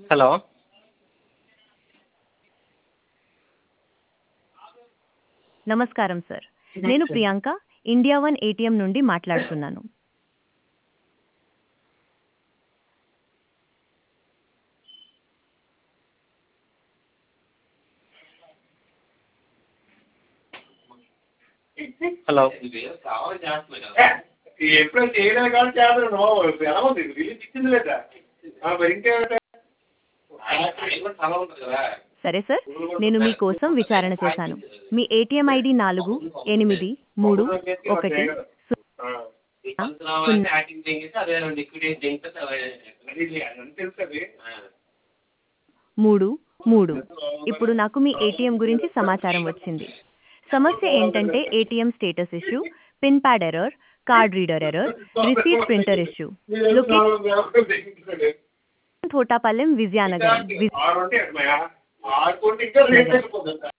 Hello నమస్కారం sir నేను Priyanka India one ATM నుండి మాట్లాడుతున్నాను హలో ఎప్పుడో చేయడానికి కానీ చేస్తాను నువ్వు ఎలా ఉంది రిలీజ్ ఇచ్చింది లేదా ఆ, మరి ఇంకేమంటే సరే సార్ నేను మీకోసం విచారణ చేశాను మీ ఏటీఎం ఐడి నాలుగు ఎనిమిది మూడు ఒకటి ఆ, అది అని తెలుసు అది మూడు మూడు ఇప్పుడు నాకు మీ ఏటీఎం గురించి సమాచారం వచ్చింది సమస్య ఏంటంటే ATM status issue pin pad error card reader error receipt printer issue location Thotapallem Vizianagaram విజ- ఆరు ఉంటే ఎట్లా? ఆరు కొంటే ఇంకా రేట్ అయిపోతుంది